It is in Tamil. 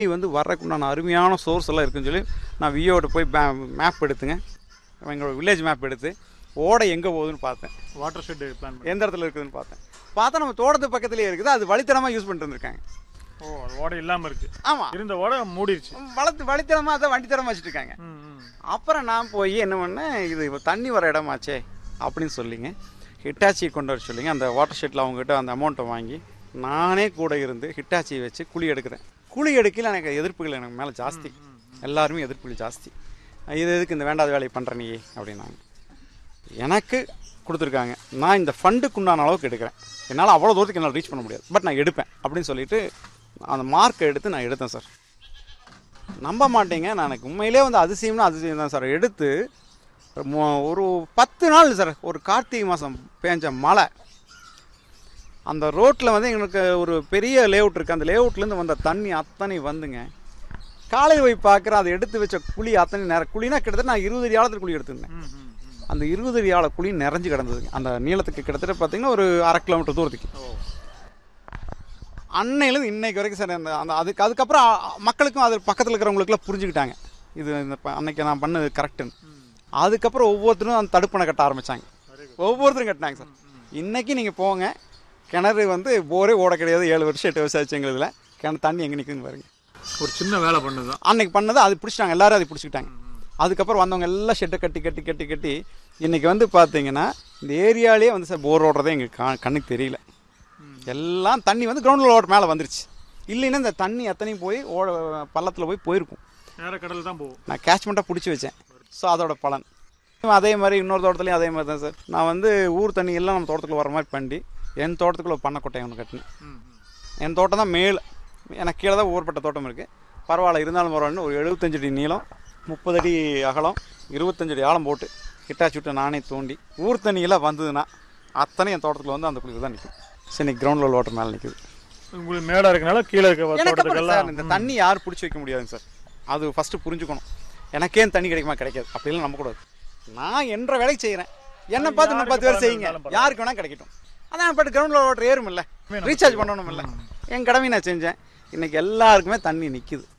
வந்து வர்றதுக்குண்டான அருமையான சோர்ஸ் எல்லாம் இருக்குன்னு சொல்லி நான் வியோட போய் மேப் எடுத்துங்க எங்களோட வில்லேஜ் மேப் எடுத்து ஓடை எங்கே போகுதுன்னு பார்த்தேன் வாட்டர் ஷெட் பிளான் பண்ணி எந்த இடத்துல இருக்குதுன்னு பார்த்தேன் பார்த்தா நம்ம தோட்டத்து பக்கத்துலேயே இருக்குது அது வழித்தனமாக யூஸ் பண்ணிட்டு இருந்திருக்காங்க ஓ ஓடை இல்லாம இருக்கு ஆமாம் இருந்த ஓடை மூடிருச்சு வளர்த்து வழித்தனமாக அதை வண்டித்தனமாக வச்சுட்டு இருக்காங்க ம், ம். அப்புறம் நான் போய் என்ன பண்ணேன் இது இப்போ தண்ணி வர இடமாச்சே அப்படின்னு சொல்லிங்க ஹிட்டாச்சியை கொண்டு வர சொல்லிங்க அந்த வாட்டர் ஷெட்டில் அவங்ககிட்ட அந்த அமௌண்ட்டை வாங்கி நானே கூட இருந்து ஹிட்டாச்சியை வச்சு குழி எடுக்கிறேன் குழி எடுக்கல எனக்கு எதிர்ப்புகள் எனக்கு மேலே ஜாஸ்தி எல்லாருமே எதிர்ப்புகள் ஜாஸ்தி இது எதுக்கு இந்த வேண்டாத வேலையை பண்ணுற நீ அப்படின்னாங்க எனக்கு கொடுத்துருக்காங்க நான் இந்த ஃபண்டுக்கு உண்டான அளவுக்கு எடுக்கிறேன் என்னால் அவ்வளோ தூரத்துக்கு என்னால் ரீச் பண்ண முடியாது பட் நான் எடுப்பேன் அப்படின்னு சொல்லிட்டு அந்த மார்க்கை எடுத்து நான் எடுத்தேன் சார் நம்ப மாட்டீங்க நான் எனக்கு உண்மையிலே வந்து அதிசயம்னா அதிசயம் தான் சார் எடுத்து மொ- ஒரு பத்து நாள் சார் ஒரு கார்த்திகை மாதம் பேஞ்ச மழை அந்த ரோட்டில் வந்து எங்களுக்கு ஒரு பெரிய லேஅவுட் இருக்குது அந்த லேஅவுட்லேருந்து வந்த தண்ணி அத்தனை வந்துங்க காலையில் போய் பார்க்குறேன் அதை எடுத்து வச்ச குழி அத்தனை நேரம் குழினா கிட்டத்தட்ட நான் இருபது அடி ஆழத்தில் குழி எடுத்திருந்தேன் ம், ம், ம். அந்த இருபது அடி ஆழ குழி நிறைஞ்சு கிடந்ததுங்க அந்த நீளத்துக்கு கிட்டத்தட்ட பார்த்தீங்கன்னா ஒரு அரை கிலோமீட்டர் தூரத்துக்கு ஓ அன்னையிலேருந்து இன்னைக்கு வரைக்கும் சார் அந்த அந்த அதுக்கு அதுக்கப்புறம் அ- மக்களுக்கும் அது பக்கத்தில் இருக்கிறவங்களுக்குலாம் புரிஞ்சுக்கிட்டாங்க இது இந்த ப- அன்னைக்கு நான் பண்ணது கரெக்டுன்னு அதுக்கப்புறம் ஒவ்வொருத்தரும் அந்த தடுப்பணை கட்ட ஆரம்பிச்சாங்க ஒவ்வொருத்தரும் கட்டினாங்க சார் இன்னைக்கு நீங்கள் போங்க கிணறு வந்து போரே ஓட கிடையாது ஏழு வருஷம் எட்டு வருஷம் ஆச்சு எங்களுதுல கிணறு தண்ணி எங்கே நிற்குதுன்னு பாருங்க ஒரு சின்ன வேலை பண்ணுதான் அன்னைக்கு பண்ணது அது பிடிச்சிட்டாங்க எல்லாரும் அதை பிடிச்சிக்கிட்டாங்க அதுக்கப்புறம் வந்தவங்க எல்லாம் ஷெட்டை கட்டி கட்டி கட்டி கட்டி இன்னைக்கு வந்து பார்த்தீங்கன்னா இந்த ஏரியாலேயே வந்து சார் போர் ஓடுறதே எங்களுக்கு கா கண்ணுக்கு தெரியல எல்லாம் தண்ணி வந்து கிரவுண்டில் ஓட மேலே வந்துருச்சு இல்லைன்னா இந்த தண்ணி எத்தனையும் போய் ஓட பள்ளத்தில் போய் போயிருக்கும் நேர கடல் தான் போகும் நான் கேட்ச்மெண்ட்டாக பிடிச்சி வச்சேன் ஸோ அதோட பலன் அதே மாதிரி இன்னொரு தோட்டத்துலையும் அதே மாதிரி தான் சார் நான் வந்து ஊர் தண்ணி எல்லாம் நம்ம தோட்டத்துக்குள்ள வர மாதிரி பண்ணி என் தோட்டத்துக்குள்ள ஒரு பண்ணைக்கொட்டை ஒன்று கட்டினேன் ம், ம். என் தோட்டம் தான் மேல் எனக்கு கீழே தான் ஊர்பட்ட தோட்டம் இருக்குது பரவாயில்ல இருந்தாலும் பரவாயில்ல ஒரு எழுபத்தஞ்சு அடி நீளம் முப்பது அடி அகலம் இருபத்தஞ்சு அடி ஆழம் போட்டு ஹிட்டாச்சி விட்டு நானே தோண்டி ஊர் தண்ணியெல்லாம் வந்ததுன்னா அத்தனை என் தோட்டத்தில் வந்து அந்த குளிர் தான் நிற்கும் சரி இன்னைக்கு கிரவுண்டில் வாட்டர் மேலே நிற்குது உங்களுக்கு மேடா இருக்கனால கீழே இருக்க எனக்கு அப்புறம் தோட்டத்துக்கெல்லாம் சார் இந்த தண்ணி யாரும் பிடிச்சி வைக்க முடியாதுங்க சார் அது ஃபஸ்ட்டு புரிஞ்சுக்கணும் எனக்கே தண்ணி கிடைக்குமா கிடைக்காது அப்படிலாம் நம்பக்கூடாது நான் என்ற வேலைக்கு செய்கிறேன் என்னை பார்த்து இன்னும் பத்து பேர் யாருக்கு செய்யுங்க பலன் யாருக்கு வேணால் கிடைக்கட்டும் அதான் பட் கிரவுண்டில் வாட்டர் ஏறும் இல்லை ரீசார்ஜ் பண்ணணும் இல்லை என் கடமை நான் செஞ்சேன் இன்னைக்கு எல்லாருக்குமே தண்ணி நிற்கிது